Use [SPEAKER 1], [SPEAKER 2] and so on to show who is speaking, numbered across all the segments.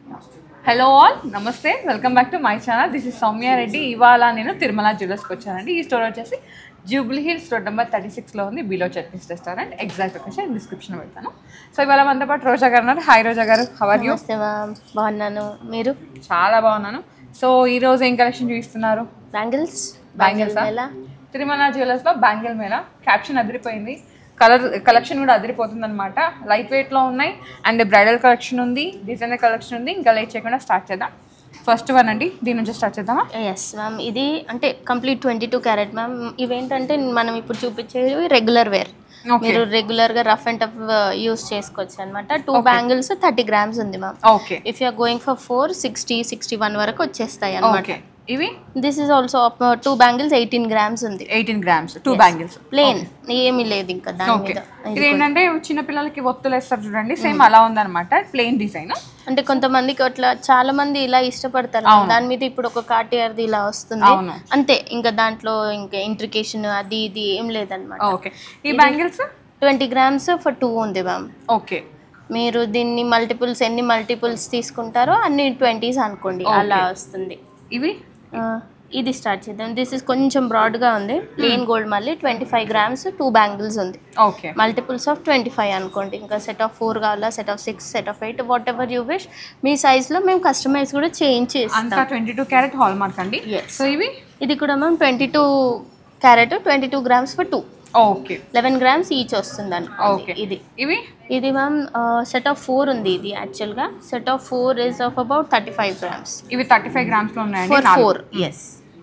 [SPEAKER 1] Hello all నమస్తే welcome back to my channel this is Soumya Reddy ఇవాళ నేను తిరుమల జ్యువెలర్స్కి వచ్చానండి ఈ స్టోర్ వచ్చేసి Jubilee Hills road number thirty సిక్స్లో ఉంది below Chutneys restaurant exact location description పెడతాను సో ఇవాళ మనతో పాటు రోజా గారు ఉన్నారు హాయ్ రోజా గారు హవర్ యూ
[SPEAKER 2] నమస్తే మ్యామ్ బాగున్నాను మీరు
[SPEAKER 1] చాలా బాగున్నాను సో ఈ రోజు ఏం కలెక్షన్ చూపిస్తున్నారు
[SPEAKER 2] బ్యాంగిల్స్
[SPEAKER 1] బ్యాంగిల్స్
[SPEAKER 2] ఎలా
[SPEAKER 1] తిరుమల జ్యువెలర్స్లో బ్యాంగిల్ మేళ క్యాప్షన్ అదిరిపోయింది కలర్ కలెక్షన్ కూడా అదిరిపోతుంది అనమాట లైట్ వెయిట్లో ఉన్నాయి అండ్ బ్రైడల్ కలెక్షన్ ఉంది డిజైనర్ కలెక్షన్ ఉంది ఇంకా లేట్ చేయకుండా స్టార్ట్ చేద్దాం ఫస్ట్ వన్ అండి దీని నుంచి స్టార్ట్ చేద్దామా
[SPEAKER 2] ఎస్ మ్యామ్ ఇది అంటే complete twenty two carat ma'am ఇవేంటంటే మనం ఇప్పుడు చూపించేవి రెగ్యులర్ వేర్
[SPEAKER 1] ఓకే
[SPEAKER 2] మీరు రెగ్యులర్ గా రఫ్ అండ్ టఫ్ యూస్ చేసుకోవచ్చు అనమాట టూ బ్యాంగిల్స్ థర్టీ గ్రామ్స్ ఉంది ma'am
[SPEAKER 1] okay
[SPEAKER 2] if you're going for four sixty sixty one వరకు వచ్చేస్తాయి అనమాట
[SPEAKER 1] ఓకే ఇవి
[SPEAKER 2] this is also two bangles eighteen grams ఉంది
[SPEAKER 1] eighteen grams two bangles
[SPEAKER 2] plain ఏమీ లేదు ఇంకా దాని
[SPEAKER 1] ఓకే
[SPEAKER 2] మీద
[SPEAKER 1] ఇది ఏంటంటే చిన్న పిల్లలకి ఒత్తులు వేస్తారు చూడండి సేమ్ అలా ఉందన్నమాట ప్లెయిన్ డిజైన్
[SPEAKER 2] అంటే కొంతమందికి అట్లా చాలా మంది ఇలా ఇష్టపడతారు దాని మీద ఇప్పుడు ఒక కార్టియర్ది ఇలా వస్తుంది
[SPEAKER 1] అవును
[SPEAKER 2] అంతే ఇంకా దాంట్లో ఇంకా ఇంట్రికేషన్ అది ఇది ఏం లేదనమాట
[SPEAKER 1] ఓకే ఈ bangles
[SPEAKER 2] twenty grams for two ఉంది మ్యామ్
[SPEAKER 1] ఓకే
[SPEAKER 2] మీరు దీన్ని మల్టిపుల్స్ ఎన్ని మల్టిపుల్స్ తీసుకుంటారో అన్ని ట్వంటీస్ అనుకోండి అలా వస్తుంది
[SPEAKER 1] ఇవి
[SPEAKER 2] ఆ, ఇది స్టార్ట్ చేద్దాం దిస్ ఇస్ కొంచెం బ్రాడ్గా ఉంది ప్లెయిన్ గోల్డ్ మళ్ళీ twenty five grams two bangles ఉంది
[SPEAKER 1] okay
[SPEAKER 2] multiples of twenty five అనుకోండి ఇంకా సెట్ ఆఫ్ ఫోర్ కావాలా set of six set of eight whatever you wish మీ సైజ్లో మేము కస్టమైజ్ కూడా చేంజ్ చేస్తాం
[SPEAKER 1] అంతా twenty two carat hallmark అండి
[SPEAKER 2] Yes.
[SPEAKER 1] సో ఇవి
[SPEAKER 2] ఇది కూడా మేము twenty two carat twenty two grams for two
[SPEAKER 1] okay
[SPEAKER 2] eleven grams each వస్తుంది
[SPEAKER 1] ఓకే
[SPEAKER 2] అనుకోండి ఇది
[SPEAKER 1] ఇవి
[SPEAKER 2] ఇది మ్యామ్ సెట్ ఆఫ్ ఫోర్ ఉంది ఇది యాక్చువల్గా set of four is of about thirty five grams
[SPEAKER 1] ఇవి థర్టీ ఫైవ్ గ్రామ్స్ లో ఉన్నాయండి
[SPEAKER 2] ఫర్
[SPEAKER 1] నాలుగు.
[SPEAKER 2] ఫోర్ ఎస్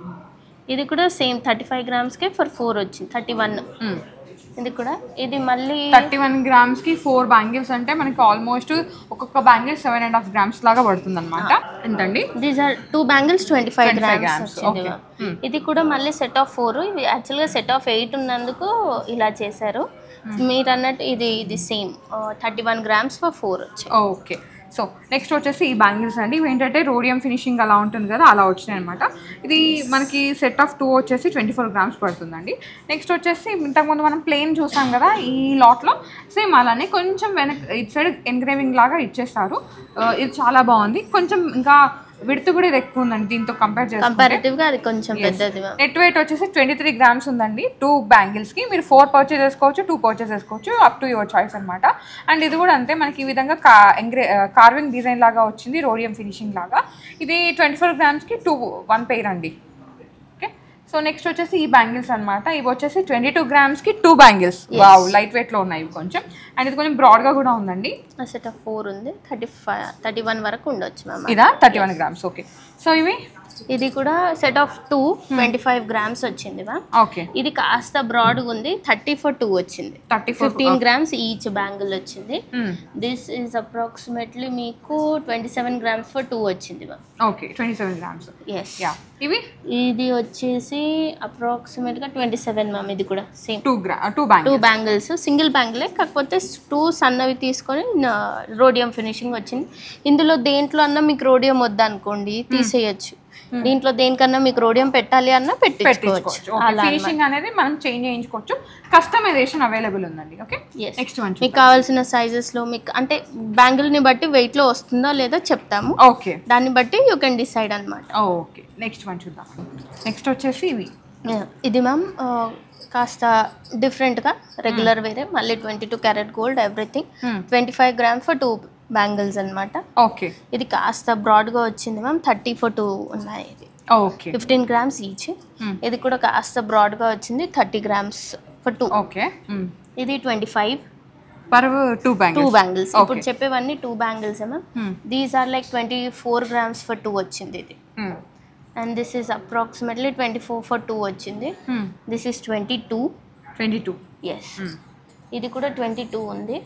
[SPEAKER 2] ఇది కూడా సేమ్ థర్టీ ఫైవ్ గ్రామ్స్కే ఫర్ ఫోర్ వచ్చింది థర్టీ వన్
[SPEAKER 1] మ్మ్.
[SPEAKER 2] ఇది కూడా ఇది మళ్ళీ
[SPEAKER 1] థర్టీ వన్ గ్రామ్స్ కి ఫోర్ బ్యాంగిల్స్ అంటే మనకి ఆల్మోస్ట్ ఒక్కొక్క bangle seven and half grams లాగా పడుతుంది అనమాట ఎంతండి
[SPEAKER 2] these are two bangles twenty five
[SPEAKER 1] 25
[SPEAKER 2] grams
[SPEAKER 1] grams,
[SPEAKER 2] వచ్చింది
[SPEAKER 1] okay.
[SPEAKER 2] మ్యామ్. ఇది కూడా మళ్ళీ సెట్ ఆఫ్ ఫోర్ ఇది యాక్చువల్గా సెట్ ఆఫ్ ఎయిట్ ఉన్నందుకు ఇలా చేశారు మీరు అన్నట్టు ఇది ఇది same thirty one grams for four వచ్చాయి
[SPEAKER 1] ఓకే సో నెక్స్ట్ వచ్చేసి ఈ బ్యాంగిల్స్ అండి ఇవి ఏంటంటే రోడియం ఫినిషింగ్ అలా ఉంటుంది కదా అలా వచ్చినాయి అనమాట ఇది మనకి సెట్ ఆఫ్ టూ వచ్చేసి ట్వంటీ ఫోర్ గ్రామ్స్ పడుతుందండి నెక్స్ట్ వచ్చేసి ఇంతకుముందు మనం ప్లేన్ చూసాం కదా ఈ లాట్లో సేమ్ అలానే కొంచెం వెనక్ ఇటు సైడ్ ఎన్గ్రేవింగ్ లాగా ఇచ్చేస్తారు ఆ, ఇది చాలా బాగుంది కొంచెం ఇంకా విడుతు కూడా ఇది ఎక్కువ ఉందండి దీంతో కంపేర్ చేసుకుంటే
[SPEAKER 2] కంపారిటివ్ గా అది కొంచెం పెద్దది మ్యామ్
[SPEAKER 1] నెట్ వెయిట్ వచ్చేసి ట్వంటీ త్రీ గ్రామ్స్ ఉందండి టూ బ్యాంగిల్స్కి మీరు ఫోర్ పర్చేస్ చేసుకోవచ్చు టూ పర్చేస్ చేసుకోవచ్చు అప్ టు యువర్ చాయిస్ అనమాట అండ్ ఇది కూడా అంతే మనకి ఈ విధంగా కా ఎంగ్రే కార్వింగ్ డిజైన్ లాగా వచ్చింది రోడియం ఫినిషింగ్ లాగా ఇది ట్వంటీ ఫోర్ గ్రామ్స్కి టూ వన్ పెయిర్ అండి ఓకే సో నెక్స్ట్ వచ్చేసి ఈ బ్యాంగిల్స్ అనమాట ఇవి వచ్చేసి ట్వంటీ టూ గ్రామ్స్కి టూ బ్యాంగిల్స్ వావ్ లైట్ వెయిట్లో ఉన్నాయి ఇవి కొంచెం అండ్ ఇది కొంచెం బ్రాడ్గా కూడా ఉందండి
[SPEAKER 2] సెట్ ఆఫ్ ఫోర్ ఉంది థర్టీ ఫైవ్ థర్టీ వన్ వరకు ఉండొచ్చు మ్యామ్
[SPEAKER 1] ఇదా thirty one grams okay so ఇవి
[SPEAKER 2] ఇది కూడా set of two twenty five grams వచ్చింది మ్యామ్
[SPEAKER 1] ఓకే
[SPEAKER 2] ఇది కాస్త బ్రాడ్గా ఉంది థర్టీ ఫర్ టూ వచ్చింది
[SPEAKER 1] thirty four
[SPEAKER 2] fifteen grams each bangle వచ్చింది దిస్ ఈజ్ అప్రాక్సిమేట్లీ మీకు twenty seven grams for two వచ్చింది ma'am
[SPEAKER 1] okay twenty seven grams
[SPEAKER 2] yes
[SPEAKER 1] yeah ఇవి
[SPEAKER 2] ఇది వచ్చేసి అప్రాక్సిమేట్గా ట్వంటీ సెవెన్ మ్యామ్ ఇది కూడా same
[SPEAKER 1] two gram two bank
[SPEAKER 2] two bangles single బ్యాంగిలే కాకపోతే టూ సన్నవి తీసుకొని రోడియం ఫినిషింగ్ వచ్చింది ఇందులో దేంట్లో అన్నా మీకు రోడియం వద్దనుకోండి తీసేయచ్చు దీంట్లో దేనికన్నా మీకు రోడియం పెట్టాలి అన్నా పెట్టించుకోవచ్చు
[SPEAKER 1] పెట్టించుకోవచ్చు ఓకే ఫినిషింగ్ అనేది మనం చేంజ్ చేయించుకోవచ్చు కస్టమైజేషన్ అవైలబుల్ ఉందండి ఓకే
[SPEAKER 2] Yes.
[SPEAKER 1] నెక్స్ట్ వన్
[SPEAKER 2] మీకు కావాల్సిన సైజెస్లో మీకు అంటే బ్యాంగిల్ని బట్టి వెయిట్లో వస్తుందో లేదో చెప్తాము
[SPEAKER 1] ఓకే
[SPEAKER 2] దాన్ని బట్టి యూ కెన్ డిసైడ్ అనమాట
[SPEAKER 1] ఓకే నెక్స్ట్ వన్ చూద్దాం నెక్స్ట్ వచ్చేసి ఇవి
[SPEAKER 2] ఇది మ్యామ్ ఆ, కాస్త డిఫరెంట్గా రెగ్యులర్ వేరే మళ్ళీ twenty two carat gold everything
[SPEAKER 1] Hmm.
[SPEAKER 2] Twenty five gram for two bangles అనమాట
[SPEAKER 1] ఓకే
[SPEAKER 2] ఇది కాస్త బ్రాడ్గా వచ్చింది మ్యామ్ థర్టీ ఫర్ టూ ఉన్నాయి ఇది
[SPEAKER 1] okay
[SPEAKER 2] fifteen grams each
[SPEAKER 1] Hmm.
[SPEAKER 2] ఇది కూడా కాస్త బ్రాడ్గా వచ్చింది thirty grams for two
[SPEAKER 1] okay
[SPEAKER 2] ఇది twenty five
[SPEAKER 1] per two bank
[SPEAKER 2] two bangles ఇప్పుడు చెప్పేవన్నీ two bangles ma'am these are like twenty four grams for two వచ్చింది ఇది and this is approximately twenty four for two వచ్చింది this is twenty two
[SPEAKER 1] twenty two
[SPEAKER 2] yes ఇది కూడా twenty two ఉంది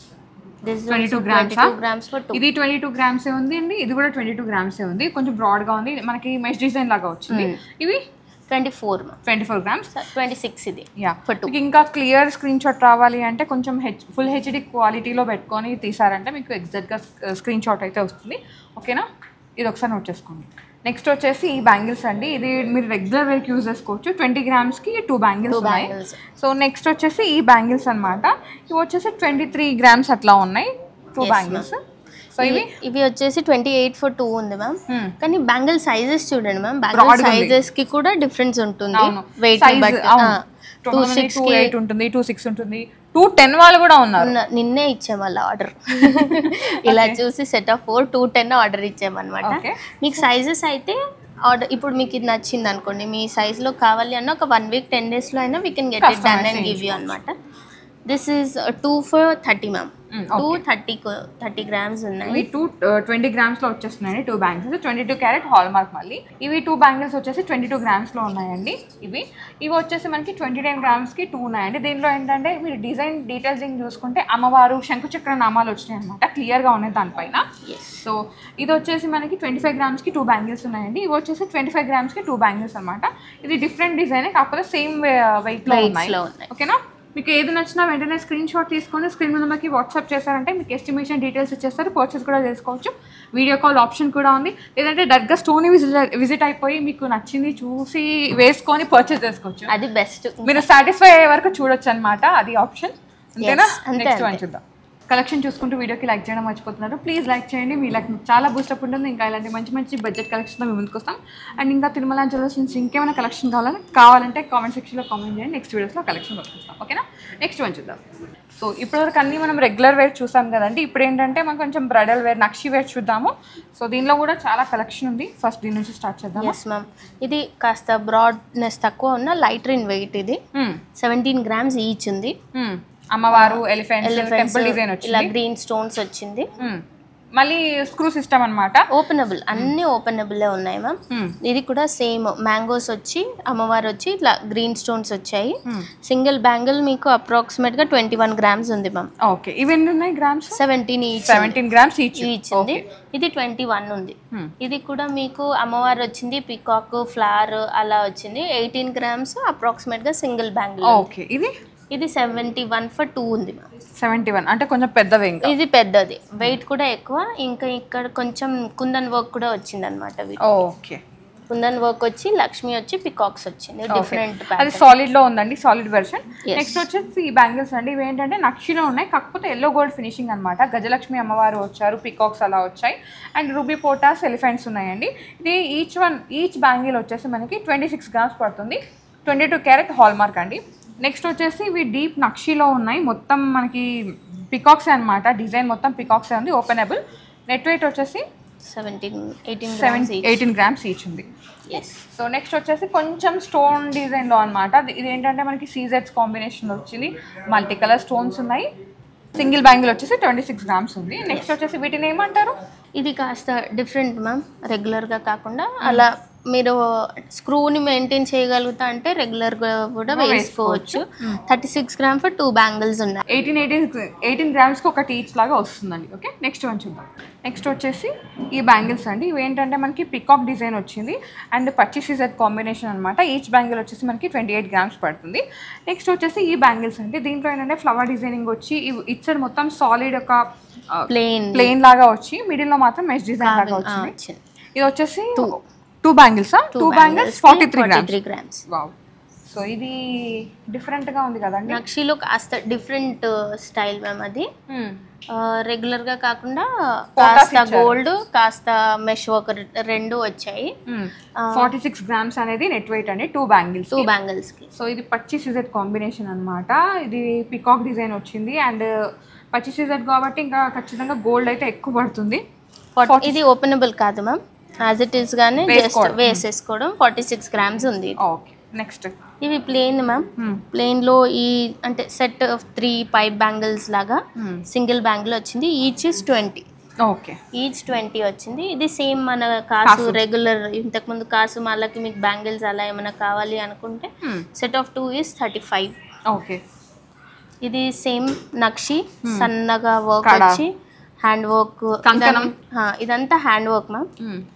[SPEAKER 2] this
[SPEAKER 1] 22 grams
[SPEAKER 2] two
[SPEAKER 1] ఆ?
[SPEAKER 2] Grams for two
[SPEAKER 1] ఇది twenty two grams ఉంది అండి ఇది కూడా ట్వంటీ టూ గ్రామ్స్ ఉంది కొంచెం బ్రాడ్ గా ఉంది మనకి మెష్ డిజైన్ లాగా వచ్చింది ఇవి
[SPEAKER 2] twenty four
[SPEAKER 1] twenty four grams
[SPEAKER 2] twenty six ఇది
[SPEAKER 1] యా
[SPEAKER 2] For two.
[SPEAKER 1] మీకు ఇంకా క్లియర్ స్క్రీన్ షాట్ రావాలి అంటే కొంచెం హెచ్ ఫుల్ హెచ్డి క్వాలిటీలో పెట్టుకొని తీసారంటే మీకు ఎగ్జాక్ట్గా స్క్రీన్ షాట్ అయితే వస్తుంది ఓకేనా ఇది ఒకసారి నోట్ చేసుకోండి నెక్స్ట్ వచ్చేసి ఈ బ్యాంగిల్స్ అండి ఇది మీరు రెగ్యులర్ వేర్కి యూజ్ చేసుకోవచ్చు ట్వంటీ గ్రామ్స్కి టూ బ్యాంగిల్స్
[SPEAKER 2] టూ
[SPEAKER 1] ఉన్నాయి
[SPEAKER 2] బ్యాంగిల్స్
[SPEAKER 1] సో నెక్స్ట్ వచ్చేసి ఈ బ్యాంగిల్స్ అన్నమాట ఇవి వచ్చేసి ట్వంటీ త్రీ గ్రామ్స్ అట్లా ఉన్నాయి టూ
[SPEAKER 2] Yes,
[SPEAKER 1] బ్యాంగిల్స్ సో ఇవి
[SPEAKER 2] ఇవి వచ్చేసి ట్వంటీ ఎయిట్ ఫర్ టూ ఉంది మ్యామ్
[SPEAKER 1] Hmm.
[SPEAKER 2] కానీ బ్యాంగిల్ సైజెస్ చూడండి మ్యామ్
[SPEAKER 1] Broad
[SPEAKER 2] బ్యాంగిల్
[SPEAKER 1] గా ఉంది.
[SPEAKER 2] సైజెస్ కి కూడా డిఫరెన్స్ ఉంటుంది
[SPEAKER 1] అవును
[SPEAKER 2] వెయిట్
[SPEAKER 1] Size,
[SPEAKER 2] బట్టి
[SPEAKER 1] అవును
[SPEAKER 2] టూ సిక్స్
[SPEAKER 1] టూ ఎయిట్ ఉంటుంది టూ సిక్స్ ఉంటుంది టూ టెన్ వాళ్ళు కూడా ఉన్నారు
[SPEAKER 2] నిన్నే ఇచ్చాం అలా ఆర్డర్ ఇలా చూసి set of four two ten order ఇచ్చామన్నమాట
[SPEAKER 1] Okay.
[SPEAKER 2] మీకు సైజెస్ అయితే ఆర్డర్ ఇప్పుడు మీకు ఇది నచ్చింది అనుకోండి మీ size లో కావాలి అన్న ఒక వన్ వీక్ టెన్ డేస్లో అయినా we can get it done
[SPEAKER 1] Customize
[SPEAKER 2] and give you అనమాట this is two for thirty ma'am
[SPEAKER 1] Mm,
[SPEAKER 2] two thirty thirty grams ఉన్నాయి
[SPEAKER 1] ఇవి టూ ట్వంటీ గ్రామ్స్ లో వచ్చేస్తున్నాయండి two bangles twenty two carat hallmark మళ్ళీ ఇవి టూ బ్యాంగిల్స్ వచ్చేసి twenty two grams లో ఉన్నాయండి ఇవి ఇవి వచ్చేసి మనకి ట్వంటీ నైన్ గ్రామ్స్ కి టూ ఉన్నాయండి దీనిలో ఏంటంటే మీరు డిజైన్ డీటెయిల్సింగ్ చూసుకుంటే అమ్మవారు శంకుచక్ర నామాలు వచ్చినాయి అనమాట క్లియర్ గా ఉన్నాయి దానిపైన
[SPEAKER 2] ఎస్
[SPEAKER 1] సో ఇది వచ్చేసి మనకి ట్వంటీ ఫైవ్ గ్రామ్స్కి టూ బ్యాంగిల్స్ ఉన్నాయండి ఇవి వచ్చేసి ట్వంటీ ఫైవ్ గ్రామ్స్కి టూ బ్యాంగిల్స్ అనమాట ఇది డిఫరెంట్ డిజైన్ కాకపోతే సేమ్ వెయిట్లో
[SPEAKER 2] Weights
[SPEAKER 1] ఉన్నాయి
[SPEAKER 2] లో ఉన్నాయి.
[SPEAKER 1] ఓకేనా మీకు ఏది నచ్చినా వెంటనే స్క్రీన్ షాట్ తీసుకొని స్క్రీన్ మీద మనకి వాట్సాప్ చేశారంటే మీకు ఎస్టిమేషన్ డీటెయిల్స్ ఇచ్చేస్తారు పర్చేస్ కూడా చేసుకోవచ్చు వీడియో కాల్ ఆప్షన్ కూడా ఉంది లేదంటే డైరెక్ట్గా స్టోనీ విజిట్ విజిట్ అయిపోయి మీకు నచ్చింది చూసి వేసుకొని పర్చేస్ చేసుకోవచ్చు
[SPEAKER 2] అది బెస్ట్
[SPEAKER 1] మీరు సాటిస్ఫై అయ్యే వరకు చూడొచ్చు అనమాట అది ఆప్షన్ అంతేనా
[SPEAKER 2] Yes, అంతే,
[SPEAKER 1] నెక్స్ట్ వన్
[SPEAKER 2] అంతే.
[SPEAKER 1] చూద్దాం కలెక్షన్ చూసుకుంటూ వీడియోకి లైక్ చేయడం మర్చిపోతున్నారు ప్లీజ్ లైక్ చేయండి మీ లైక్ చాలా బూస్టప్ ఉంటుంది ఇంకా ఇలాంటి మంచి మంచి బడ్జెట్ కలెక్షన్తో మేము ముందుకు వస్తాం అండ్ ఇంకా తిరుమల జ్యువెలర్స్ నుంచి ఇంకేమైనా కలెక్షన్ కావాలని కావాలంటే కామెంట్ సెక్షన్లో కామెంట్ చేయండి నెక్స్ట్ వీడియోస్లో కలెక్షన్ పట్టుకొస్తాం ఓకేనా నెక్స్ట్ వన్ చూద్దాం సో ఇప్పటివరకు అన్నీ మనం రెగ్యులర్ వేర్ చూసాం కదండి ఇప్పుడు ఏంటంటే మనం కొంచెం బ్రైడల్ వేర్ నక్షి వేర్ చూద్దాము సో దీనిలో కూడా చాలా కలెక్షన్ ఉంది ఫస్ట్ దీని నుంచి స్టార్ట్ చేద్దాం
[SPEAKER 2] ఎస్ మ్యామ్ ఇది కాస్త బ్రాడ్నెస్ తక్కువ ఉన్న లైట్ ఇన్ వెయిట్ ఇది సెవెంటీన్ గ్రామ్స్ ఈచ్ ఉంది
[SPEAKER 1] అమ్మవారు ఎలిఫెంట్స్
[SPEAKER 2] Elephants,
[SPEAKER 1] టెంపుల్ డిజైన్
[SPEAKER 2] ఇలా
[SPEAKER 1] వచ్చింది
[SPEAKER 2] గ్రీన్ స్టోన్స్ వచ్చింది
[SPEAKER 1] మ్మ్. మళ్ళీ స్క్రూ సిస్టమ్ అనమాట
[SPEAKER 2] ఓపెనబుల్ అన్ని ఓపెనబుల్ ఉన్నాయి మ్యామ్ ఇది కూడా సేమ్ మ్యాంగోస్ వచ్చి అమ్మవారు వచ్చి ఇట్లా గ్రీన్ స్టోన్స్ వచ్చాయి సింగిల్ బ్యాంగిల్ మీకు అప్రాక్సిమేట్ గా ట్వంటీ వన్ గ్రామ్స్ ఉంది మ్యామ్
[SPEAKER 1] ఓకే ఇవి ఎన్ని ఉన్నాయి grams
[SPEAKER 2] seventeen each
[SPEAKER 1] seventeen grams each
[SPEAKER 2] each ఉంది ఇది ట్వంటీ వన్ ఉంది
[SPEAKER 1] Hmm.
[SPEAKER 2] ఇది కూడా మీకు అమ్మవారు వచ్చింది పికాక్ ఫ్లవర్ అలా వచ్చింది ఎయిటీన్ గ్రామ్స్ అప్రాక్సిమేట్ గా సింగిల్ బ్యాంగిల్
[SPEAKER 1] ఓకే ఇది
[SPEAKER 2] ఇది సెవెంటీ వన్ ఫర్ టూ ఉంది మ్యామ్
[SPEAKER 1] సెవెంటీ వన్ అంటే కొంచెం పెద్దవి ఇంకా
[SPEAKER 2] ఇది పెద్దది వెయిట్ కూడా ఎక్కువ ఇంకా ఇక్కడ కొంచెం కుందన్ వర్క్ కూడా వచ్చింది అనమాట
[SPEAKER 1] ఓకే
[SPEAKER 2] కుందన్ వర్క్ వచ్చి లక్ష్మి వచ్చి పికాక్స్ వచ్చింది డిఫరెంట్
[SPEAKER 1] అది సాలిడ్ లో ఉందండి సాలిడ్ వెర్షన్
[SPEAKER 2] Yes.
[SPEAKER 1] నెక్స్ట్ వచ్చేసి ఈ బ్యాంగిల్స్ అండి ఇవి ఏంటంటే నక్షిలో ఉన్నాయి కాకపోతే ఎల్లో గోల్డ్ ఫినిషింగ్ అనమాట గజలక్ష్మి అమ్మవారు వచ్చారు పికాక్స్ అలా వచ్చాయి అండ్ రూబీ పోటాస్ ఎలిఫెంట్స్ ఉన్నాయండి ఇది ఈచ్ వన్ ఈచ్ బ్యాంగిల్ వచ్చేసి మనకి ట్వంటీ సిక్స్ గ్రామ్స్ పడుతుంది twenty two carat hallmark అండి నెక్స్ట్ వచ్చేసి ఇవి డీప్ నక్షిలో ఉన్నాయి మొత్తం మనకి పికాక్స్ అనమాట డిజైన్ మొత్తం పికాక్స్ ఉంది ఓపెనబుల్ నెట్ వెయిట్ వచ్చేసి
[SPEAKER 2] seventeen eighteen
[SPEAKER 1] seven
[SPEAKER 2] grams
[SPEAKER 1] eighteen grams each ఉంది
[SPEAKER 2] ఎస్
[SPEAKER 1] సో నెక్స్ట్ వచ్చేసి కొంచెం స్టోన్ డిజైన్లో అనమాట ఇది ఏంటంటే మనకి సీజెట్స్ కాంబినేషన్ వచ్చింది మల్టీ కలర్ స్టోన్స్ ఉన్నాయి సింగిల్ బ్యాంగిల్ వచ్చేసి ట్వంటీ సిక్స్ గ్రామ్స్ ఉంది నెక్స్ట్ వచ్చేసి వీటిని ఏమంటారు
[SPEAKER 2] ఇది కాస్త డిఫరెంట్ మ్యామ్ రెగ్యులర్గా కాకుండా అలా మీరు స్క్రూని మెయింటైన్ చేయగలుగుతా అంటే రెగ్యులర్గా కూడా వేసుకోవచ్చు thirty six gram for two bangles ఉన్నాయి
[SPEAKER 1] ఎయిటీన్ ఎయిటీన్ ఎయిటీన్ గ్రామ్స్కి ఒక టీచ్ లాగా వస్తుందండి ఓకే నెక్స్ట్ వన్ చూద్దాం నెక్స్ట్ వచ్చేసి ఈ బ్యాంగిల్స్ అండి ఇవి ఏంటంటే మనకి పికాక్ డిజైన్ వచ్చింది అండ్ పచ్చి సీజర్ కాంబినేషన్ అనమాట ఈచ్ బ్యాంగిల్ వచ్చేసి మనకి ట్వంటీ ఎయిట్ గ్రామ్స్ పడుతుంది నెక్స్ట్ వచ్చేసి ఈ బ్యాంగిల్స్ అండి దీంట్లో ఏంటంటే ఫ్లవర్ డిజైనింగ్ వచ్చి ఇవి- ఇటు సైడ్ మొత్తం సాలిడ్ ఒక
[SPEAKER 2] ప్లెయిన్
[SPEAKER 1] ప్లెయిన్ లాగా వచ్చి మిడిల్ లో మాత్రం మెష్ డిజైన్ లాగా వచ్చింది
[SPEAKER 2] వచ్చింది
[SPEAKER 1] ఇది వచ్చేసి two bangles two bangles forty three grams
[SPEAKER 2] three grams
[SPEAKER 1] wow so ఇది డిఫరెంట్ గా ఉంది కదండి
[SPEAKER 2] నక్షిలో కాస్త డిఫరెంట్ స్టైల్ మ్యామ్ అది రెగ్యులర్గా కాకుండా కాస్త గోల్డ్ కాస్త మెష్ ఒక రెండు వచ్చాయి
[SPEAKER 1] ఫార్టీ సిక్స్ గ్రామ్స్ అనేది నెట్ వెయిట్ అండి టూ బ్యాంగిల్స్
[SPEAKER 2] టూ బ్యాంగిల్స్కి
[SPEAKER 1] సో ఇది పచ్చి సిజెట్ కాంబినేషన్ అన్నమాట ఇది పికాక్ డిజైన్ వచ్చింది అండ్ పచ్చి సిజెట్ కాబట్టి ఇంకా ఖచ్చితంగా గోల్డ్ అయితే ఎక్కువ పడుతుంది
[SPEAKER 2] ఇది ఓపెనబుల్ కాదు మ్యామ్ యాజ్ ఇట్ ఈస్ గానే జస్ట్ వేసేసుకోవడం ఫార్టీ సిక్స్ గ్రామ్స్ ఉంది
[SPEAKER 1] ఓకే నెక్స్ట్
[SPEAKER 2] ఇవి ప్లేన్ మ్యామ్ ప్లేన్ లో ఈ అంటే సెట్ త్రీ పైప్ బ్యాంగిల్స్ లాగా సింగిల్ బ్యాంగిల్ వచ్చింది each is twenty
[SPEAKER 1] okay
[SPEAKER 2] each twenty వచ్చింది ఇది సేమ్ మన కాసు రెగ్యులర్ ఇంతకు ముందు కాసు మాలకి మీకు బ్యాంగిల్స్ అలా ఏమైనా కావాలి అనుకుంటే set of two is thirty five
[SPEAKER 1] okay
[SPEAKER 2] ఇది సేమ్ నక్షి సన్నగా వర్క్
[SPEAKER 1] కడ.
[SPEAKER 2] వచ్చి హ్యాండ్ వర్క్
[SPEAKER 1] కంకణం.
[SPEAKER 2] ఇదంతా hand work ma'am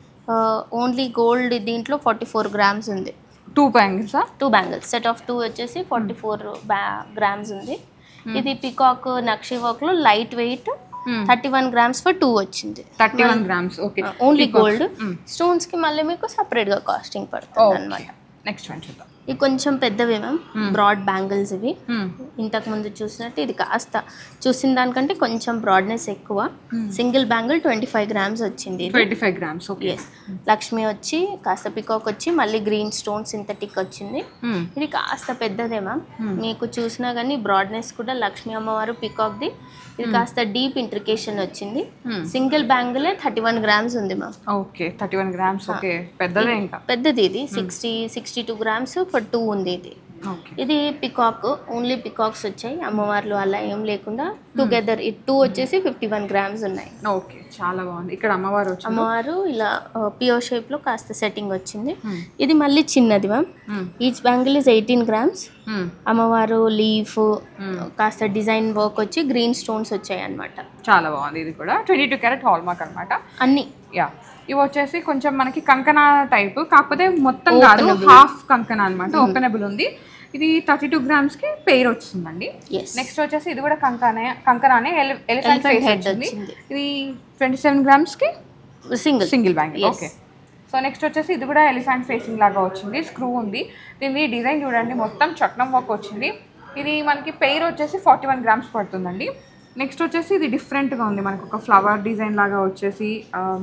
[SPEAKER 2] only gold దీంట్లో ఫార్టీ ఫోర్ గ్రామ్స్ ఉంది
[SPEAKER 1] టూ బ్యాంగిల్సా
[SPEAKER 2] two bangles set of two వచ్చేసి ఫార్టీ ఫోర్ గ్రామ్స్ ఉంది ఇది పికాక్ నక్షి వర్క్ లో light weight thirty one grams for two వచ్చింది
[SPEAKER 1] thirty one grams okay
[SPEAKER 2] only gold stones కి మళ్ళీ మీకు సపరేట్ గా కాస్టింగ్ పడుతుంది అనమాట
[SPEAKER 1] నెక్స్ట్ వన్ చూద్దాం
[SPEAKER 2] ఇవి కొంచెం పెద్దవి మ్యామ్ బ్రాడ్ బ్యాంగిల్స్ ఇవి
[SPEAKER 1] Hmm.
[SPEAKER 2] ఇంతకు ముందు చూసినట్టు ఇది కాస్త చూసిన దానికంటే కొంచెం బ్రాడ్నెస్ ఎక్కువ single bangle twenty five grams వచ్చింది ఇది
[SPEAKER 1] twenty five grams okay
[SPEAKER 2] yes Lakshmi వచ్చి కాస్త పికాక్ వచ్చి మళ్ళీ గ్రీన్ స్టోన్ సింథటిక్ వచ్చింది ఇది కాస్త పెద్దదే మ్యామ్ మీకు చూసినా కానీ బ్రాడ్నెస్ కూడా లక్ష్మీ అమ్మవారు పికాక్ది ఇది కాస్త డీప్ ఇంట్రికేషన్ వచ్చింది సింగిల్ బ్యాంగిలే థర్టీ వన్ గ్రామ్స్ ఉంది ma'am
[SPEAKER 1] okay thirty one grams okay పెద్దదే ఇంకా
[SPEAKER 2] పెద్దది ఇది sixty sixty two grams for two ఉంది ఇది
[SPEAKER 1] ఓకే
[SPEAKER 2] ఇది పికాక్ ఓన్లీ పికాక్స్ వచ్చాయి అమ్మవార్లు అలా ఏం లేకుండా టుగెదర్ ఈ టూ వచ్చేసి ఫిఫ్టీ వన్ గ్రామ్స్ ఉన్నాయి
[SPEAKER 1] ఓకే చాలా బాగుంది ఇక్కడ అమ్మవారు వచ్చి
[SPEAKER 2] అమ్మవారు ఇలా పియో షేప్ లో కాస్త సెట్టింగ్ వచ్చింది ఇది మళ్ళీ చిన్నది ma'am each bangle is eighteen grams అమ్మవారు లీఫ్ కాస్త డిజైన్ వర్క్ వచ్చి గ్రీన్ స్టోన్స్ వచ్చాయి అన్నమాట
[SPEAKER 1] చాలా బాగుంది ఇది కూడా twenty two carat hallmark అనమాట
[SPEAKER 2] అన్ని
[SPEAKER 1] యా ఇవి వచ్చేసి కొంచెం మనకి కంకణ టైప్ కాకపోతే మొత్తం కాదు హాఫ్ కంకణ అనమాట ఓపెనబుల్ ఉంది ఇది థర్టీ టూ గ్రామ్స్ కి పెయిర్ వస్తుందండి
[SPEAKER 2] ఎస్
[SPEAKER 1] నెక్స్ట్ వచ్చేసి ఇది కూడా కంకణే కంకణానే ఎలిఫెంట్
[SPEAKER 2] Elephant
[SPEAKER 1] ఫేస్
[SPEAKER 2] head
[SPEAKER 1] వచ్చింది
[SPEAKER 2] వచ్చింది.
[SPEAKER 1] ఇది ట్వంటీ సెవెన్ గ్రామ్స్ కి
[SPEAKER 2] single
[SPEAKER 1] single bangle
[SPEAKER 2] Yes.
[SPEAKER 1] Okay so next వచ్చేసి ఇది కూడా ఎలిఫెంట్ ఫేసింగ్ లాగా వచ్చింది స్క్రూ ఉంది దీని డిజైన్ చూడండి మొత్తం చట్నం వర్క్ వచ్చింది ఇది మనకి పెయిర్ వచ్చేసి ఫార్టీ వన్ గ్రామ్స్ పడుతుందండి నెక్స్ట్ వచ్చేసి ఇది డిఫరెంట్గా ఉంది మనకు ఒక ఫ్లవర్ డిజైన్ లాగా వచ్చేసి ఆమ్,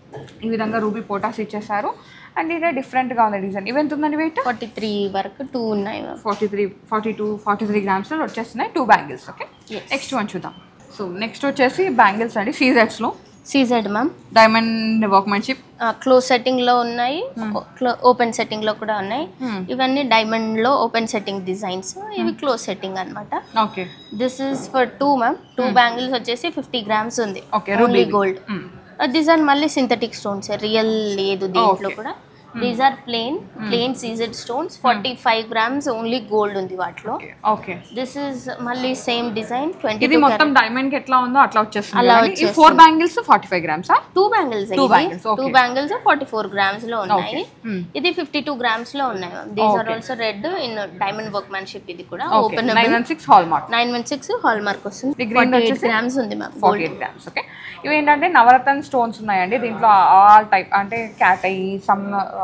[SPEAKER 1] ఈ విధంగా రూబీ పోటాస్ ఇచ్చేసారు అండ్ ఇదే డిఫరెంట్గా ఉంది డిజైన్ ఇవి ఎంత ఉందండి వెయిట్
[SPEAKER 2] ఫార్టీ త్రీ వరకు టూ ఉన్నాయి ma'am
[SPEAKER 1] forty three forty two forty three గ్రామ్స్లో వచ్చేస్తున్నాయి two bangles okay
[SPEAKER 2] Yes.
[SPEAKER 1] Next one చూద్దాం సో నెక్స్ట్ వచ్చేసి బ్యాంగిల్స్ అండి సీజెట్స్లో
[SPEAKER 2] CZ ma'am
[SPEAKER 1] diamond workmanship
[SPEAKER 2] close setting లో ఉన్నాయి ఓపెన్ సెట్టింగ్ లో కూడా ఉన్నాయి
[SPEAKER 1] Hmm.
[SPEAKER 2] ఇవన్నీ డైమండ్ లో ఓపెన్ సెట్టింగ్ డిజైన్స్ ఇవి క్లోజ్ సెట్టింగ్ అన్నమాట
[SPEAKER 1] okay
[SPEAKER 2] this is for two ma'am two bangles వచ్చేసి ఫిఫ్టీ గ్రామ్స్ ఉంది
[SPEAKER 1] okay
[SPEAKER 2] only
[SPEAKER 1] ruby
[SPEAKER 2] gold design మళ్ళీ సింథటిక్ స్టోన్స్ రియల్ లేదు దీంట్లో కూడా these are plain plain CZ stones forty five grams only gold ఉంది వాటిలో
[SPEAKER 1] okay
[SPEAKER 2] this is మళ్ళీ same design twenty
[SPEAKER 1] ఇది మొత్తం డైమండ్ కి ఎట్లా ఉందో అట్లా వచ్చేస్తుంది
[SPEAKER 2] అలా
[SPEAKER 1] కదండి. ఈ four bangles forty five grams
[SPEAKER 2] two bangles
[SPEAKER 1] Two bangles,
[SPEAKER 2] two
[SPEAKER 1] okay.
[SPEAKER 2] Bangles forty four grams లో ఉన్నాయి
[SPEAKER 1] Hmm.
[SPEAKER 2] ఇది ఫిఫ్టీ టూ గ్రామ్స్ లో ఉన్నాయి these are
[SPEAKER 1] Okay.
[SPEAKER 2] Also red in diamond workmanship ఇది కూడా
[SPEAKER 1] okay
[SPEAKER 2] open
[SPEAKER 1] nine one six hallmark
[SPEAKER 2] nine one six hallmark వస్తుంది
[SPEAKER 1] ఈ green
[SPEAKER 2] forty eight
[SPEAKER 1] వచ్చేసి
[SPEAKER 2] గ్రామ్స్ ఉంది ma'am
[SPEAKER 1] forty eight grams okay ఇవి ఏంటంటే నవరత్న స్టోన్స్ ఉన్నాయండి దీంట్లో ఆల్ టైప్ అంటే క్యాట్ అయ్యి సమ్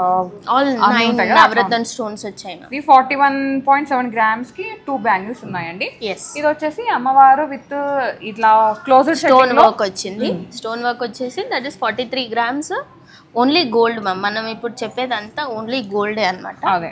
[SPEAKER 2] ఆల్
[SPEAKER 1] అన్నీ
[SPEAKER 2] నైన్
[SPEAKER 1] ఉంటాయి కదా,
[SPEAKER 2] నవరత్న స్టోన్స్ వచ్చాయి మ్యామ్
[SPEAKER 1] ఇది forty one point seven grams కి టూ బ్యాంగిల్స్ ఉన్నాయండి
[SPEAKER 2] ఎస్
[SPEAKER 1] ఇది వచ్చేసి అమ్మవారు విత్ ఇట్లా క్లోజర్
[SPEAKER 2] స్టోన్ వర్క్ వచ్చింది స్టోన్ వర్క్ వచ్చేసి that is forty three grams only gold ma'am మనం ఇప్పుడు చెప్పేదంతా ఓన్లీ గోల్డే అన్నమాట
[SPEAKER 1] అదే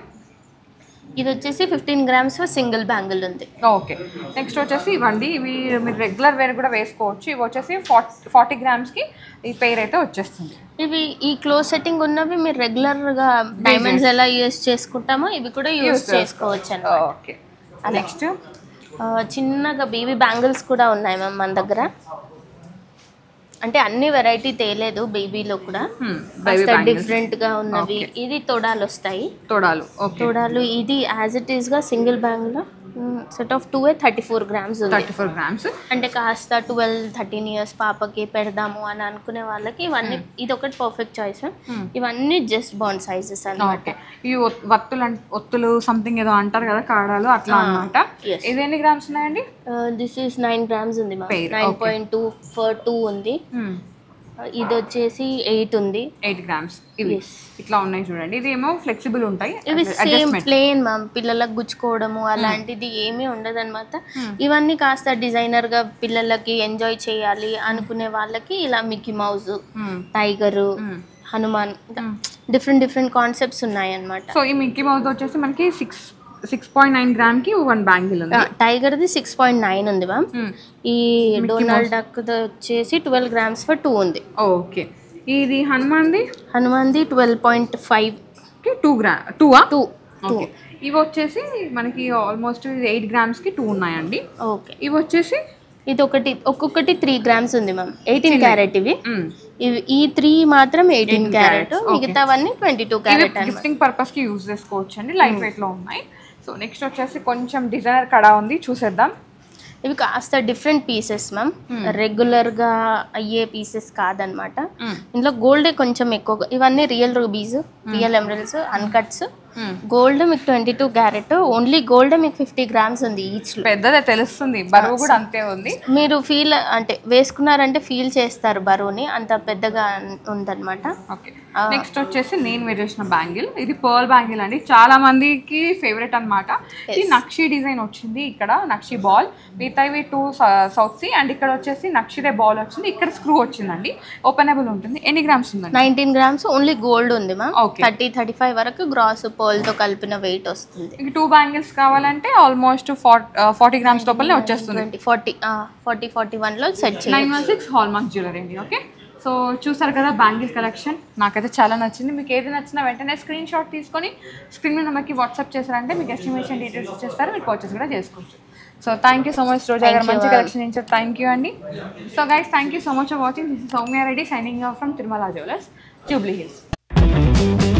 [SPEAKER 2] ఇది వచ్చేసి ఫిఫ్టీన్ గ్రామ్స్ సింగిల్ బ్యాంగిల్ ఉంది
[SPEAKER 1] ఓకే నెక్స్ట్ వచ్చేసి ఇవ్వండి ఇవి మీరు రెగ్యులర్ వేర్ కూడా వేసుకోవచ్చు ఇవి వచ్చేసి ఫార్టీ ఫార్టీ గ్రామ్స్కి ఈ పేర్ అయితే వచ్చేస్తుంది
[SPEAKER 2] ఇవి ఈ క్లోజ్ సెట్టింగ్ ఉన్నవి మీరు రెగ్యులర్ గా డైమండ్స్ ఎలా యూస్ చేసుకుంటామో ఇవి కూడా యూస్ చేసుకోవచ్చు అన్నమాట
[SPEAKER 1] ఓకే నెక్స్ట్
[SPEAKER 2] ఆ, చిన్నగా బేబీ బ్యాంగిల్స్ కూడా ఉన్నాయి మ్యామ్ మన దగ్గర అంటే అన్ని వెరైటీ తేలేదు బేబీలో కూడా
[SPEAKER 1] బేబీ
[SPEAKER 2] డిఫరెంట్ గా ఉన్నవి ఇది తొడాలు వస్తాయి
[SPEAKER 1] తోడాలు ఓకే
[SPEAKER 2] తొడాలు ఇది యాజ్ ఇట్ ఈస్ గా single bangle set of two a thirty four grams ఉంది
[SPEAKER 1] థర్టీ ఫోర్ గ్రామ్స్
[SPEAKER 2] అంటే కాస్త ట్వెల్వ్ థర్టీన్ ఇయర్స్ పాపకి పెడదాము అని అనుకునే వాళ్ళకి ఇవన్నీ ఇది ఒకటి పర్ఫెక్ట్ చాయిస్ ఇవన్నీ జస్ట్ బాండ్ సైజెస్ అన్నమాట
[SPEAKER 1] ఓకే ఈ ఒత్- వత్తులు అన్- ఒత్తులు సంథింగ్ ఏదో అంటారు కదా కాడాలు అట్లా అన్నమాట
[SPEAKER 2] yes.
[SPEAKER 1] ఇది ఎన్ని గ్రామ్స్ ఉన్నాయండి
[SPEAKER 2] దిస్ ఈస్ నైన్ గ్రామ్స్ ఉంది
[SPEAKER 1] Pair,
[SPEAKER 2] nine point two for two ఉంది Uh, ఇది వచ్చేసి ఎయిట్ ఉంది
[SPEAKER 1] ఎయిట్ గ్రామ్స్ ఇవి ఇట్లా ఉన్నాయి చూడండి ఇది ఏమో ఫ్లెక్సిబుల్ ఉంటాయి
[SPEAKER 2] ఇవి సేమ్ ప్లేన్ మ్యామ్ పిల్లలకు గుచ్చుకోవడము అలాంటిది ఏమీ ఉండదన్నమాట ఇవన్నీ కాస్త డిజైనర్ గా పిల్లలకి ఎంజాయ్ చేయాలి అనుకునే వాళ్ళకి ఇలా Mickey Mouse tiger Hanuman different different concepts ఉన్నాయి అన్నమాట
[SPEAKER 1] సో ఈ మిక్కీ మౌత్ వచ్చేసి మనకి six six point nine gram కి వన్ బ్యాంగిల్ ఉంది
[SPEAKER 2] tiger the six point nine ఉంది మ్యామ్
[SPEAKER 1] Hmm.
[SPEAKER 2] ఈ డొనాల్డ్ డక్ వచ్చేసి ట్వెల్వ్ గ్రామ్స్ ఫర్ టూ ఉంది
[SPEAKER 1] ఓకే ఇది హనుమాన్ది
[SPEAKER 2] హనుమాన్ది ట్వెల్వ్ పాయింట్ ఫైవ్
[SPEAKER 1] టూ గ్రా టూవా
[SPEAKER 2] టూ
[SPEAKER 1] ఓకే ఇవి వచ్చేసి మనకి ఆల్మోస్ట్ ఎయిట్ గ్రామ్స్ కి టూ ఉన్నాయండి
[SPEAKER 2] ఓకే
[SPEAKER 1] ఇవి వచ్చేసి
[SPEAKER 2] ఇది ఒకటి ఒక్కొక్కటి త్రీ గ్రామ్స్ ఉంది మ్యామ్ ఎయిటీన్ క్యారెట్ ఇవి
[SPEAKER 1] మ్,
[SPEAKER 2] ఇవి ఈ త్రీ మాత్రం ఎయిటీన్
[SPEAKER 1] 18
[SPEAKER 2] క్యారెట్
[SPEAKER 1] carats, okay.
[SPEAKER 2] మిగతావన్నీ ట్వంటీ టూ
[SPEAKER 1] ఇవి
[SPEAKER 2] క్యారెట్ అనమాట
[SPEAKER 1] గిఫ్టింగ్ పర్పస్ కి యూజ్ చేసుకోవచ్చు అండి లైట్ వెయిట్ లో ఉన్నాయి సో నెక్స్ట్ వచ్చేసి కొంచెం డిజైనర్ కడా ఉంది చూసేద్దాం
[SPEAKER 2] ఇవి కాస్త డిఫరెంట్ పీసెస్ మ్యామ్ రెగ్యులర్ గా అయ్యే పీసెస్ కాదనమాట
[SPEAKER 1] మ్,
[SPEAKER 2] ఇందులో గోల్డే కొంచెం ఎక్కువగా ఇవన్నీ real rubies real emeralds uncuts gold మీకు twenty two carat only gold మీకు ఫిఫ్టీ గ్రామ్స్ ఉంది ఈచ్ లో
[SPEAKER 1] పెద్దదే తెలుస్తుంది బరువు కూడా అంతే ఉంది
[SPEAKER 2] మీరు ఫీల్ అంటే వేసుకున్నారంటే ఫీల్ చేస్తారు బరువుని అంత పెద్దగా ఉందన్నమాట
[SPEAKER 1] ఓకే నెక్స్ట్ వచ్చేసి నేను వేర్ చేసిన బ్యాంగిల్ ఇది పర్ల్ బ్యాంగిల్ అండి చాలా మందికి ఫేవరెట్ అన్నమాట ఇది నక్షి డిజైన్ వచ్చింది ఇక్కడ నక్షి బాల్ మిగతావి టూ సౌత్ సి అండ్ ఇక్కడ వచ్చేసి నక్షిదే బాల్ వచ్చింది ఇక్కడ స్క్రూ వచ్చిందండి ఓపెనబుల్ ఉంటుంది ఎన్ని గ్రామ్స్ ఉందండి
[SPEAKER 2] నైన్టీన్ గ్రామ్స్ ఓన్లీ గోల్డ్ ఉంది ma'am
[SPEAKER 1] Okay.
[SPEAKER 2] Thirty thirty five వరకు గ్రాస్ తో కలిపిన వెయిట్ వస్తుంది
[SPEAKER 1] ఇంక టూ బ్యాంగిల్స్ కావాలంటే ఆల్మోస్ట్ ఫార్టీ గ్రామ్స్ లోపలనే వచ్చేస్తుంది
[SPEAKER 2] ట్వంటీ ఫార్టీ ఫార్టీ ఫార్టీ వన్లో సెట్ చేయాలి
[SPEAKER 1] nine one six hallmark jewellery అండి ఓకే సో చూసారు కదా బ్యాంగిల్ కలెక్షన్ నాకైతే చాలా నచ్చింది మీకు ఏది నచ్చినా వెంటనే స్క్రీన్ షాట్ తీసుకొని స్క్రీన్ మీద మనకి వాట్సాప్ చేశారంటే మీకు ఎస్టిమేషన్ డీటెయిల్స్ ఇచ్చేస్తారు మీరు పర్చేస్ కూడా చేసుకోవచ్చు so thank you so much Roja garu మంచి కలెక్షన్ ఇచ్చారు థ్యాంక్ యూ అండి so guys thank you so much for watching this Soumya Reddy signing off from Tirumala jewellers Jubilee hills